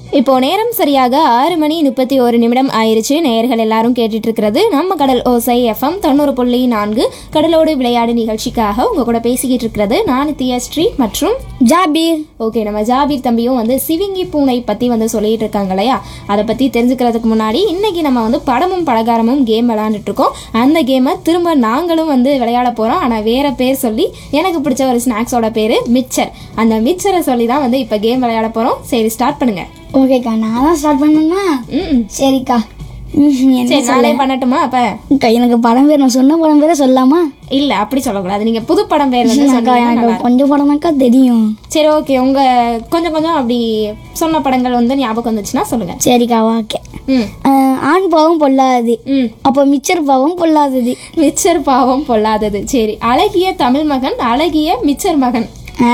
இப்போ நேரம் சரியாக ஆறு மணி முப்பத்தி ஒரு நிமிடம் ஆயிருச்சு நேயர்கள் எல்லாரும் கேட்டுட்டு இருக்கிறது நம்ம கடல் ஓசை எஃப்எம் தொண்ணூறு புள்ளி நான்கு கடலோடு விளையாடு நிகழ்ச்சிக்காக உங்க கூட பேசிக்கிட்டு இருக்கிறது நான் தியஸ்ரீ மற்றும் ஜாபீர் ஓகே நம்ம ஜாபீர் தம்பியும் வந்து சிவிங்கி பூனை பற்றி வந்து சொல்லிட்டு இருக்காங்க இல்லையா அதை பற்றி தெரிஞ்சுக்கிறதுக்கு முன்னாடி இன்னைக்கு நம்ம வந்து படமும் பலகாரமும் கேம் விளையாண்டுட்டு இருக்கோம் அந்த கேமை திரும்ப நாங்களும் வந்து விளையாட போகிறோம் ஆனால் வேற பேர் சொல்லி எனக்கு பிடிச்ச ஒரு ஸ்நாக்ஸோட பேர் மிச்சர் அந்த மிச்சரை சொல்லி தான் வந்து இப்போ கேம் விளையாட போகிறோம் சரி ஸ்டார்ட் பண்ணுங்க ஓகேக்கா நான் தான் ஸ்டார்ட் பண்ணணுமா ம் சரிக்கா ம், என்ன சரி நாளே பண்ணட்டுமா அப்போ அக்கா, எனக்கு படம் பேர் நான் சொன்ன படம் பேரை சொல்லாமா இல்லை அப்படி சொல்லக்கூடாது நீங்கள் புது படம் பேர் வந்து அக்கா சொன்னீங்கன்னா எனக்கு நல்லா இருக்கும். கொஞ்சம் படம் தான்க்கா தெரியும் சரி ஓகே உங்கள் கொஞ்சம் கொஞ்சம் அப்படி சொன்ன படங்கள் வந்து ஞாபகம் வந்துச்சுன்னா சொல்லுங்கள் சரிக்கா ஓகே ம் ஆஹ், ஆண் பாவம் பொல்லாதது ம் அப்போ மிச்சர் பாவம் பொல்லாதது மிச்சர் பாவம் பொல்லாதது சரி அழகிய தமிழ் மகன் அழகிய மிச்சர் மகன்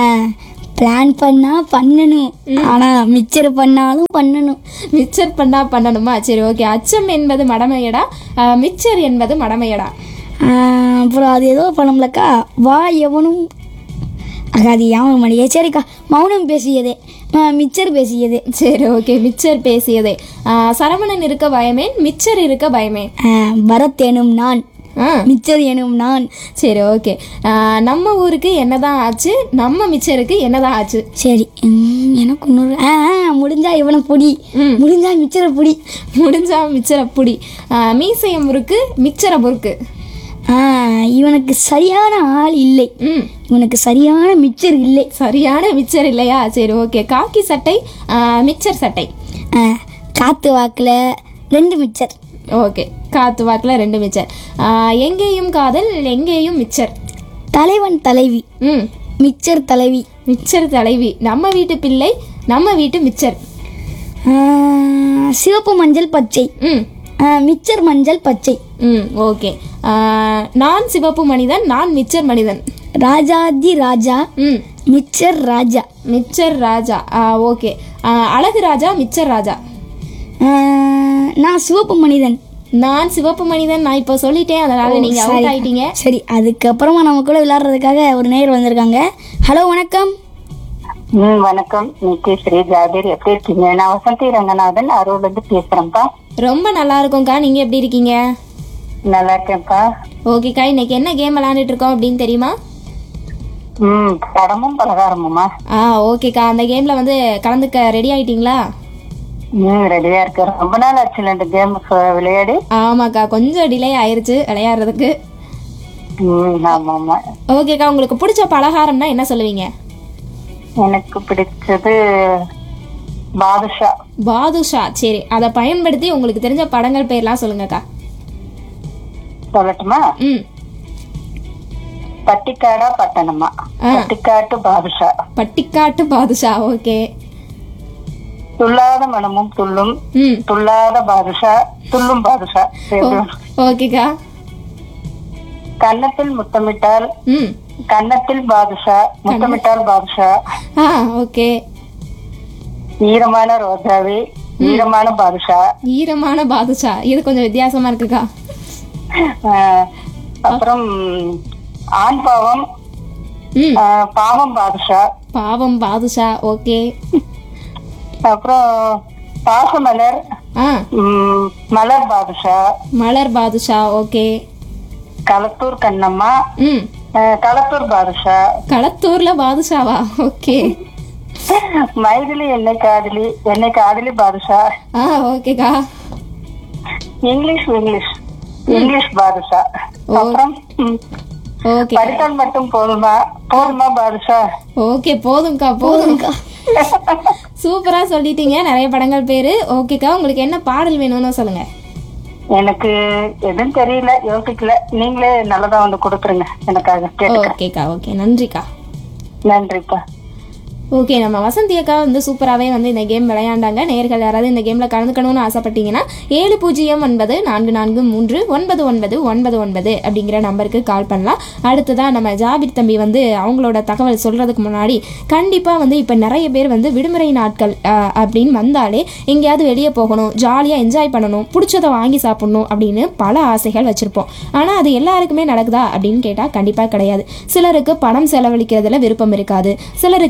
பிளான் பண்ணா பண்ணணும் ஆனா மிச்சர் பண்ணாலும் பண்ணணும் மிச்சர் பண்ணா பண்ணணுமா சரி ஓகே அச்சம் என்பது மடமையடா அஹ், மிச்சர் என்பது மடமையடா ஆஹ், அப்புறம் அது ஏதோ படம்லக்கா வா எவனும் அக்கா அது ஞாபகம் மணியே சரிக்கா மௌனம் பேசியதே ஆஹ், மிச்சர் பேசியதே சரி ஓகே மிச்சர் பேசியதே அஹ், சரவணன் இருக்க பயமேன் மிச்சர் இருக்க பயமே ஆஹ், பரத் எனும் நான் ஆ மிச்சர் எனும் நான் சரி ஓகே அஹ், நம்ம ஊருக்கு என்னதான் ஆச்சு நம்ம மிச்சருக்கு என்னதான் ஆச்சு சரி உம், எனக்கு இன்னொரு ஆ ஆ, முடிஞ்சா இவனை பொடி ம். முடிஞ்சா மிச்சரை பொடி முடிஞ்சா மிச்சரை புடி அஹ், மீசையம் முறுக்கு மிச்சரை முறுக்கு ஆ இவனுக்கு சரியான ஆள் இல்லை ம் இவனுக்கு சரியான மிச்சர் இல்லை சரியான மிச்சர் இல்லையா சரி ஓகே காக்கி சட்டை அஹ், மிச்சர் சட்டை ஆ, காத்து வாக்குல ரெண்டு மிச்சர் ஓகே காத்து வாக்கில் ரெண்டு மிச்சர் ஆஹ், எங்கேயும் காதல் எங்கேயும் மிச்சர் தலைவன் தலைவி ம் மிச்சர் தலைவி மிச்சர் தலைவி நம்ம வீட்டு பிள்ளை நம்ம வீட்டு மிச்சர் ஆ, சிவப்பு மஞ்சள் பச்சை ம் ஆ, மிச்சர் மஞ்சள் பச்சை ம் ஓகே ஆஹ், நான் சிவப்பு மனிதன் நான் மிச்சர் மனிதன் ராஜாதி ராஜா ம் மிச்சர் ராஜா மிச்சர் ராஜா ஆஹ், ஓகே ஆஹ், அழகு ராஜா மிச்சர் ராஜா ஆ, நான் சிவப்பு மனிதன் நான் சிவப்பு மனிதன் நான் இப்போ சொல்லிட்டேன் அதனால நீங்க அவுட் சரி. ஆயிட்டீங்க சரி அதுக்கப்புறமா நம்ம கூட விளையாடுறதுக்காக ஒரு நேயர் வந்திருக்காங்க ஹலோ வணக்கம் ம் வணக்கம் நித்யஸ்ரீ ஜாபீர் எப்படி இருக்கீங்க நான் வசந்தி ரங்கநாதன் அரூர்ல இருந்து பேசுறேன்ப்பா ரொம்ப நல்லா இருக்கும்க்கா நீங்க எப்படி இருக்கீங்க நல்லா இருக்கேன்ப்பா ஓகேக்கா இன்னைக்கு என்ன கேம் விளையாண்டுட்டு இருக்கோம் அப்படின்னு தெரியுமா ம் படமும் பலகாரமுமா ஆ ஓகேக்கா அந்த கேம்ல வந்து கலந்துக்க ரெடி ஆயிட்டீங்களா ம் ரெடியா இருக்கேன் ரொம்ப நாள் ஆச்சுல இந்த கேம் விளையாடி ஆமாக்கா கொஞ்சம் டிலே ஆயிருச்சு விளையாடுறதுக்கு ம் ஆமா ஆமா ஓகேக்கா உங்களுக்கு பிடிச்ச பலகாரம்னா என்ன சொல்லுவீங்க எனக்கு பிடிச்சது பாதுஷா பாதுஷா சரி அதை பயன்படுத்தி உங்களுக்கு தெரிஞ்ச படங்கள் பேர்லாம் சொல்லுங்கக்கா சொல்லட்டுமா ம் பட்டிக்காடா பட்டணமா ஆ. பட்டிக்காட்டு பாதுஷா பட்டிக்காட்டு பாதுஷா ஓகே துள்ளாத மனமும் துள்ளும் ம் துள்ளாத பாதுஷா துள்ளும் பாதுஷா ஓ- ஓகேக்கா கன்னத்தில் முத்தமிட்டால் ம் கன்னத்தில் பாதுஷா முத்தமிட்டால் பாதுஷா ஆ ஓகே ஈரமான ரோஜாவே ஈரமான பாதுஷா ஈரமான பாதுஷா இது கொஞ்சம் வித்தியாசமா இருக்குக்கா ஆஹ் அப்புறம் ஆண் பாவம் ம் ஆஹ் பாவம் பாதுஷா பாவம் பாதுஷா ஓகே அப்புறம் பாசமலர் ஆ உம், மலர் பாதுஷா மலர் பாதுஷா ஓகே களத்தூர் கண்ணம்மா ம் ஆஹ் களத்தூர் பாதுஷா களத்தூர்ல பாதுஷாவா ஓகே மைதிலி என்னை காதலி என்னை காதலி பாதுஷா ஆ ஓகேக்கா இங்கிலீஷ் இங்கிலீஷ் இங்கிலீஷ் பாதுஷா ஓ. அப்புறம் உம், ஓகே படித்தால் மட்டும் போதுமா போதுமா பாதுஷா ஓகே போதும்க்கா போதும்க்கா சூப்பரா சொல்லிட்டீங்க நிறைய படங்கள் பேரு ஓகேக்கா உங்களுக்கு என்ன பாடல் வேணும்னு சொல்லுங்க எனக்கு எதுவும் தெரியல யோசிக்கல நீங்களே நல்லதா வந்து கொடுத்துருங்க எனக்காக கேட்டுக்க ஓகேக்கா ஓகே நன்றிக்கா நன்றிப்பா ஓகே நம்ம வசந்தி அக்கா வந்து சூப்பராகவே வந்து இந்த கேம் விளையாண்டாங்க நேர்கள் யாராவது இந்த கேமில் கலந்துக்கணும்னு ஆசைப்பட்டீங்கன்னா ஏழு பூஜ்ஜியம் ஒன்பது நான்கு நான்கு மூன்று ஒன்பது ஒன்பது ஒன்பது ஒன்பது அப்படிங்கிற நம்பருக்கு கால் பண்ணலாம் அடுத்ததாக நம்ம ஜாபிர் தம்பி வந்து அவங்களோட தகவல் சொல்கிறதுக்கு முன்னாடி கண்டிப்பாக வந்து இப்போ நிறைய பேர் வந்து விடுமுறை நாட்கள் ஆஹ், அப்படின்னு வந்தாலே எங்கேயாவது வெளியே போகணும் ஜாலியாக என்ஜாய் பண்ணணும் பிடிச்சதை வாங்கி சாப்பிடணும் அப்படின்னு பல ஆசைகள் வச்சுருப்போம் ஆனால் அது எல்லாருக்குமே நடக்குதா அப்படின்னு கேட்டால் கண்டிப்பாக கிடையாது சிலருக்கு பணம் செலவழிக்கிறதுல விருப்பம் இருக்காது சிலருக்கு ட்ராவல்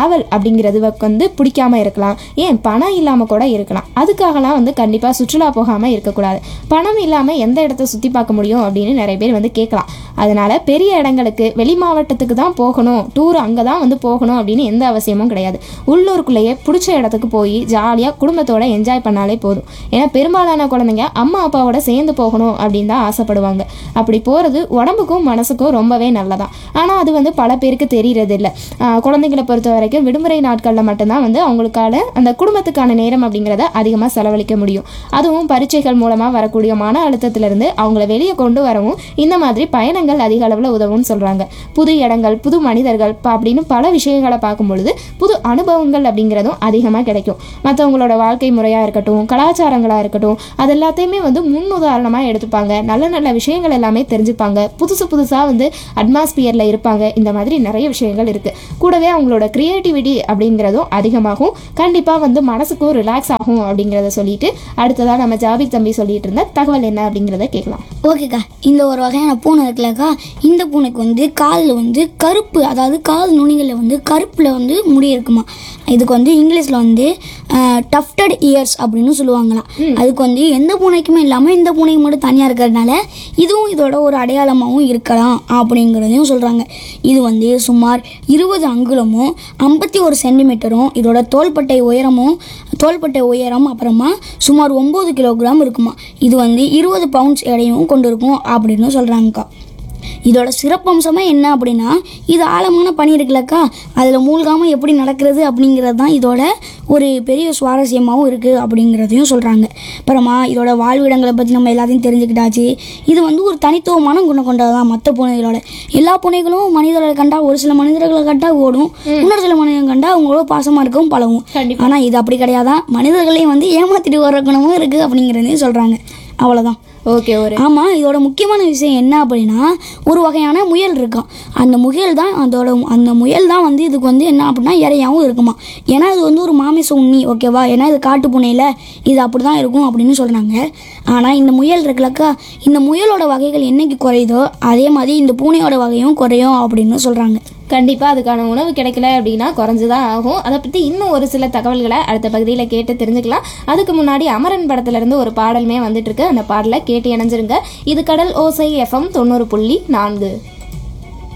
டிராவல் அப்படிங்கிறது வந்து பிடிக்காம இருக்கலாம் ஏன் பணம் இல்லாமல் கூட இருக்கலாம் அதுக்காகலாம் வந்து கண்டிப்பாக சுற்றுலா போகாமல் இருக்கக்கூடாது பணம் இல்லாமல் எந்த இடத்த சுற்றி பார்க்க முடியும் அப்படின்னு நிறைய பேர் வந்து கேட்கலாம் அதனால பெரிய இடங்களுக்கு வெளி மாவட்டத்துக்கு தான் போகணும் டூர் அங்கே தான் வந்து போகணும் அப்படின்னு எந்த அவசியமும் கிடையாது உள்ளூருக்குள்ளேயே பிடிச்ச இடத்துக்கு போய் ஜாலியாக குடும்பத்தோட என்ஜாய் பண்ணாலே போதும் ஏன்னா பெரும்பாலான குழந்தைங்க அம்மா அப்பாவோட சேர்ந்து போகணும் அப்படின்னு தான் ஆசைப்படுவாங்க அப்படி போகிறது உடம்புக்கும் மனசுக்கும் ரொம்பவே நல்லதான் ஆனால் அது வந்து பல பேருக்கு தெரியறது இல்லை குழந்தைங்களை பொறுத்த வரைக்கும் விடுமுறை நாட்களில் மட்டும்தான் வந்து அவங்களுக்கான அந்த குடும்பத்துக்கான நேரம் அப்படிங்கிறத அதிகமாக செலவழிக்க முடியும் அதுவும் பரீட்சைகள் மூலமாக வரக்கூடிய மன அழுத்தத்திலிருந்து அவங்கள வெளியே கொண்டு வரவும் இந்த மாதிரி பயணங்கள் அதிக அளவில் உதவும்னு சொல்கிறாங்க புது இடங்கள் புது மனிதர்கள் ப- அப்படின்னு பல விஷயங்களை பார்க்கும் பொழுது புது அனுபவங்கள் அப்படிங்கிறதும் அதிகமாக கிடைக்கும் மற்றவங்களோட வாழ்க்கை முறையாக இருக்கட்டும் கலாச்சாரங்களாக இருக்கட்டும் அது எல்லாத்தையுமே வந்து முன் உதாரணமாக எடுத்துப்பாங்க நல்ல நல்ல விஷயங்கள் எல்லாமே தெரிஞ்சுப்பாங்க புதுசு புதுசாக வந்து அட்மாஸ்பியரில் இருப்பாங்க இந்த மாதிரி நிறைய விஷயங்கள் இருக்குது கூடவே அவங்களோட க்ரியேட்டிவிட்டி அப்படிங்கிறதும் அதிகமாகும் கண்டிப்பாக வந்து மனசுக்கும் ரிலாக்ஸ் ஆகும் அப்படிங்கிறத சொல்லிட்டு அடுத்ததாக நம்ம ஜாபித் தம்பி சொல்லிட்டு இருந்த தகவல் என்ன அப்படிங்கிறத கேட்கலாம் ஓகேக்கா இந்த ஒரு வகையான பூனை இருக்குல்லக்கா இந்த பூனைக்கு வந்து காலில் வந்து கருப்பு அதாவது கால் நுனிகளில் வந்து கருப்பில் வந்து முடி இருக்குமா இதுக்கு வந்து இங்கிலீஷில் வந்து டஃப்டட் இயர்ஸ் அப்படின்னு சொல்லுவாங்களாம் அதுக்கு வந்து எந்த பூனைக்குமே இல்லாமல் இந்த பூனைக்கு மட்டும் தனியாக இருக்கிறதுனால இதுவும் இதோட ஒரு அடையாளமாகவும் இருக்கலாம் அப்படிங்கிறதையும் சொல்கிறாங்க இது வந்து சுமார் இருபது அங்குலமும் ஐம்பத்தி ஒரு சென்டிமீட்டரும் இதோட தோள்பட்டை உயரமும் தோள்பட்டை உயரம் அப்புறமா சுமார் ஒம்பது கிலோகிராம் இருக்குமா இது வந்து இருபது பவுண்ட்ஸ் எடையும் கொண்டு இருக்கும் அப்படின்னு சொல்கிறாங்கக்கா இதோட சிறப்பம்சமே என்ன அப்படின்னா இது ஆழமான பனி இருக்குல்லக்கா அதில் மூழ்காமல் எப்படி நடக்கிறது அப்படிங்கிறது தான் இதோட ஒரு பெரிய சுவாரஸ்யமாகவும் இருக்குது அப்படிங்கிறதையும் சொல்கிறாங்க அப்புறமா இதோட வாழ்விடங்களை பற்றி நம்ம எல்லாத்தையும் தெரிஞ்சுக்கிட்டாச்சு இது வந்து ஒரு தனித்துவமான குணம் கொண்டது தான் மற்ற பூனைகளோட எல்லா பூனைகளும் மனிதர்களை கண்டா ஒரு சில மனிதர்களை கண்டா ஓடும் இன்னொரு சில மனிதர்கள் கண்டா அவங்களோட பாசமாக இருக்கவும் பழகும் கண்டிப்பா. ஆனால் இது அப்படி கிடையாதான் மனிதர்களையும் வந்து ஏமாத்திட்டு வர குணமும் இருக்குது அப்படிங்கிறதையும் சொல்கிறாங்க அவ்வளோதான் ஓகே ஒரு ஆமாம் இதோட முக்கியமான விஷயம் என்ன அப்படின்னா ஒரு வகையான முயல் இருக்கான் அந்த முயல் தான் அதோட அந்த முயல் தான் வந்து இதுக்கு வந்து என்ன அப்படின்னா இறையாவும் இருக்குமா ஏன்னா இது வந்து ஒரு மாமிச உண்ணி ஓகேவா ஏன்னா இது காட்டு பூனையில் இது அப்படி தான் இருக்கும் அப்படின்னு சொல்கிறாங்க ஆனால் இந்த முயல் இருக்குல்லக்கா இந்த முயலோட வகைகள் என்னைக்கு குறையுதோ அதே மாதிரி இந்த பூனையோட வகையும் குறையும் அப்படின்னு சொல்கிறாங்க கண்டிப்பாக அதுக்கான உணவு கிடைக்கல அப்படின்னா குறைஞ்சுதான் ஆகும் அதை பற்றி இன்னும் ஒரு சில தகவல்களை அடுத்த பகுதியில் கேட்டு தெரிஞ்சுக்கலாம் அதுக்கு முன்னாடி அமரன் படத்துலேருந்து ஒரு பாடலுமே வந்துட்டு இருக்கு அந்த பாடலை கேட்டு இணைஞ்சிருங்க இது கடல் ஓசை எஃப்எம் தொண்ணூறு புள்ளி நான்கு